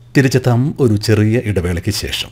തിരിച്ചെത്താം ഒരു ചെറിയ ഇടവേളയ്ക്ക് ശേഷം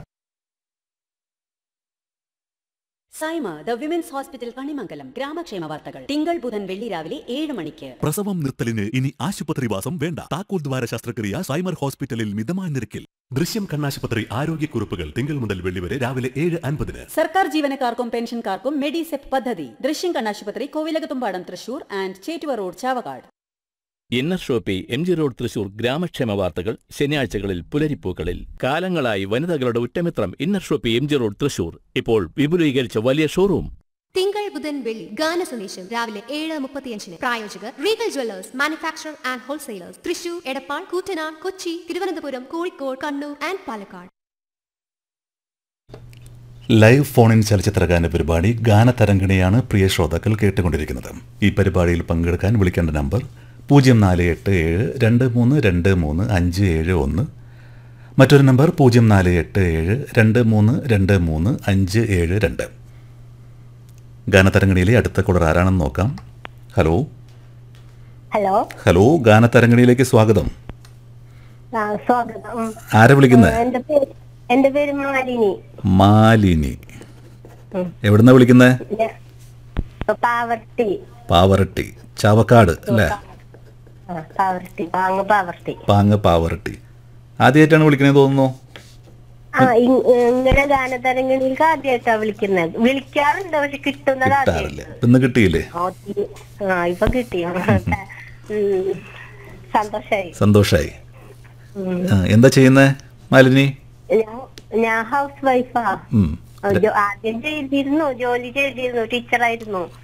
Saima the women's hospital Kanimangalam ഗ്രാമക്ഷേമ വാർത്തകൾ തിങ്കൾ ബുധൻ വെള്ളി രാവിലെ ഏഴ് മണിക്ക് പ്രസവം നിർത്തലിന് ഇനി ആശുപത്രിവാസം വേണ്ട താക്കോൽ ദ്വാര ശസ്ത്രക്രിയ സൈമർ ഹോസ്പിറ്റലിൽ മിതമായ നിരക്കിൽ ദൃശ്യം കണ്ണാശുപത്രി ആരോഗ്യക്കുറിപ്പുകൾ തിങ്കൾ മുതൽ വെള്ളി വരെ രാവിലെ ഏഴ് അൻപതിന് സർക്കാർ ജീവനക്കാർക്കും പെൻഷൻകാർക്കും മെഡിസെപ് പദ്ധതി ദൃശ്യം കണ്ണാശുപത്രി Kovilakathumpadam Thrissur and Chettuva road Chavakkad inner shoppy M G road Thrissur ഗ്രാമക്ഷേമ വാർത്തകൾ ശനിയാഴ്ചകളിൽ പുലരിപ്പൂക്കളിൽ കാലങ്ങളായി വനിതകളുടെ ഉറ്റമിത്രം inner shoppy M G road Thrissur ഇപ്പോൾ വിപുലീകരിച്ച വലിയ ഷോറൂം തിങ്കൾ ബുധൻ വെള്ളി ഗാന സന്ദേശം രാവിലെ ഏഴ് മുപ്പത്തിയഞ്ചിന് പ്രായോജകർ Regal jewellers manufacture and wholesalers Thrissur Edappal Koottanad Kochi Thiruvananthapuram Kozhikode Kannur and Palakkad live phone in ചലച്ചിത്രഗാന പരിപാടി ഗാനതരംഗിണിയാണ് പ്രിയ ശ്രോതാക്കൾ കേട്ടുകൊണ്ടിരിക്കുന്നത് ഈ പരിപാടിയിൽ പങ്കെടുക്കാൻ വിളിക്കേണ്ട നമ്പർ പൂജ്യം നാല് എട്ട് ഏഴ് രണ്ട് മൂന്ന് രണ്ട് മൂന്ന് അഞ്ച് ഏഴ് ഒന്ന് മറ്റൊരു നമ്പർ പൂജ്യം നാല് എട്ട് ഏഴ് രണ്ട് മൂന്ന് രണ്ട് മൂന്ന് അഞ്ച് ഏഴ് രണ്ട് ഗാനതരംഗിണിയിലെ അടുത്ത കുളർ ആരാണെന്ന് നോക്കാം ഹലോ ഹലോ ഹലോ ഗാനതരംഗിണിയിലേക്ക് സ്വാഗതം ആ സ്വാഗതം ഉം. ആരെ വിളിക്കുന്നത് എന്റെ പേര് എന്റെ പേര് മാലിനി മാലിനി ഉം. എവിടുന്നാ വിളിക്കുന്നത് ഞാൻ പാവർട്ടി പാവറട്ടി ചാവക്കാട് അല്ലേ ആ പാവർട്ടി പാങ്ങ് പാവർട്ടി പാങ്ങ് പാവറട്ടി ആദ്യമായിട്ടാണ് വിളിക്കണേ തോന്നുന്നു ആ ഇ- ഇങ്ങനെ ഗാനതരംഗണിക്ക് ആദ്യമായിട്ടാ വിളിക്കുന്നത് വിളിക്കാറുണ്ട് പക്ഷെ കിട്ടുന്നത് കിട്ടാറില്ല ആദ്യമായിട്ട് ഇന്ന് കിട്ടിയില്ലേ ആ, തി- ആ ഇപ്പൊ കിട്ടി ഉം. സന്തോഷായി സന്തോഷായി ഉം. ആ, എന്താ ചെയ്യുന്നേ മാലിനി ഞാൻ ഞാൻ ഹൗസ് വൈഫാ ഉം. ആ, ജോ- ആദ്യം ചെയ്തിരുന്നു ജോലി ചെയ്തിരുന്നു ടീച്ചറായിരുന്നു